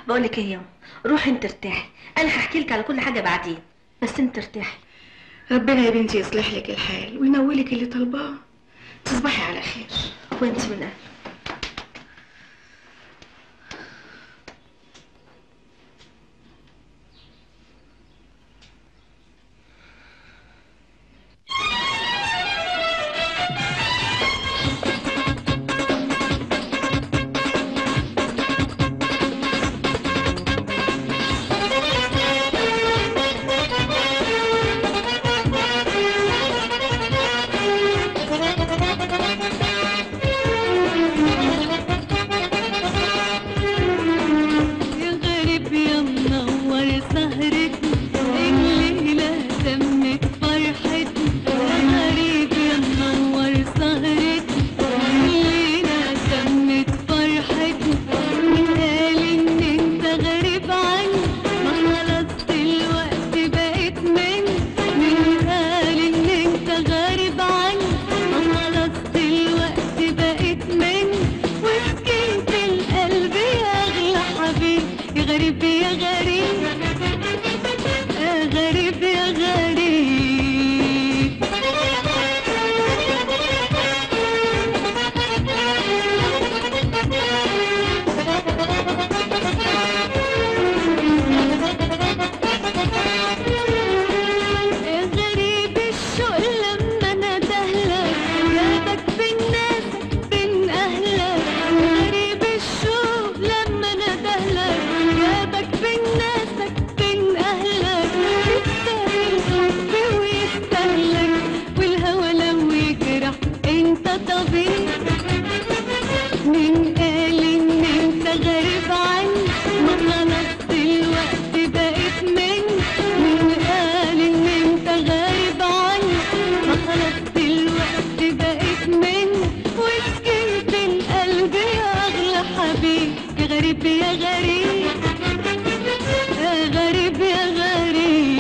بقول لك ايه يا يما روحي انت ارتاحي انا هحكي لك على كل حاجه بعدين بس انت ارتاحي ربنا يا بنتي يصلح لك الحال وينولك اللي طالباه تصبحي على خير وانت من اهل يا غريب يا منور سهرتنا الليلة تمت فرحتنا يا غريب يا منور سهرتنا الليلة تمت فرحتنا مين قال ان انت غريب عني ما خلاص دلوقتي بقيت مني مين قال ان انت غريب عني ما خلاص دلوقتي بقيت مني وسكنت القلب يا اغلى حبيب يا غريب يا غريب يا غريب يا غريب يا غريب الشوق لما ندهلك جابك بين ناسك بين اهلك غريب الشوق لما ندهلك جابك بين ناسك بين اهلك يستاهل الحب ويستاهلك والهوى لو يجرح انت طبيب مين قال ان انت غريب عني ما خلاص دلوقتي بقيت مني مين قال ان انت غريب عني ما خلاص دلوقتي بقيت مني وسكنت القلب يا اغلى حبيب يا غريب يا غريب يا غريب يا غريب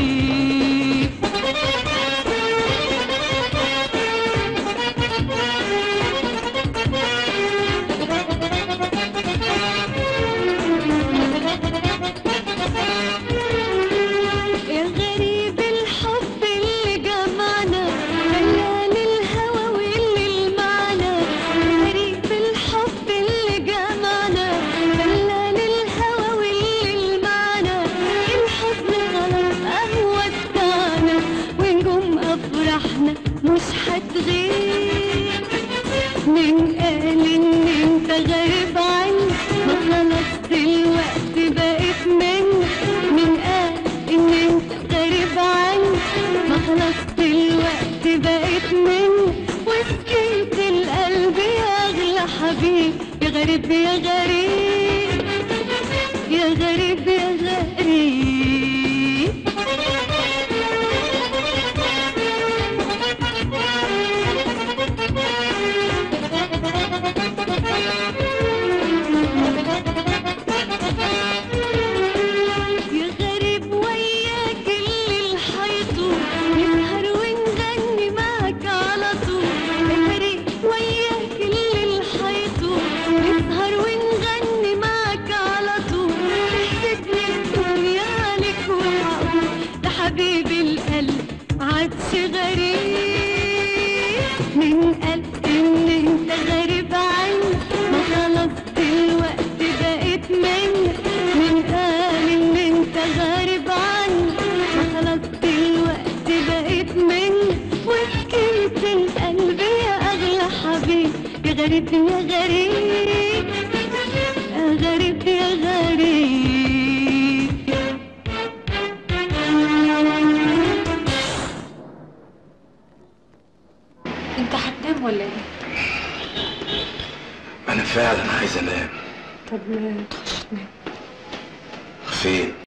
يا غريب الحب اللي جمعنا ملان الهوى واللي المعنى غريب الحب اللي جمعنا ملان الهوى واللي المعنى الحزن خلاص قهوة بتاعنا ونجوم افراحنا مش هتغيب مين قال ان انت غريب عني ما خلاص دلوقتي بقيت مني مين قال ان انت غريب عني ما خلاص دلوقتي بقيت مني وسكنت القلب يا اغلى حبيب يا غريب يا غريب يا غريب يا غريب يا غريب وياك اللي الحيطو نسهر ونغني معاك على طول يا غريب وياك اللي الحيطو نسهر ونغني معاك على طول تحسدني الدنيا عليك ومعقول ده حبيب القلب عادش غريب من قال ان انت غريب عني ما خلاص دلوقتي بقيت مني من قال ان انت غريب عني ما خلاص دلوقتي بقيت مني وسكنت القلب يا اغلى حبيب يا غريب يا غريب يا غريب يا غريب انت هتنام ولا ايه انا فعلا عايز انام طب تخش تنام فين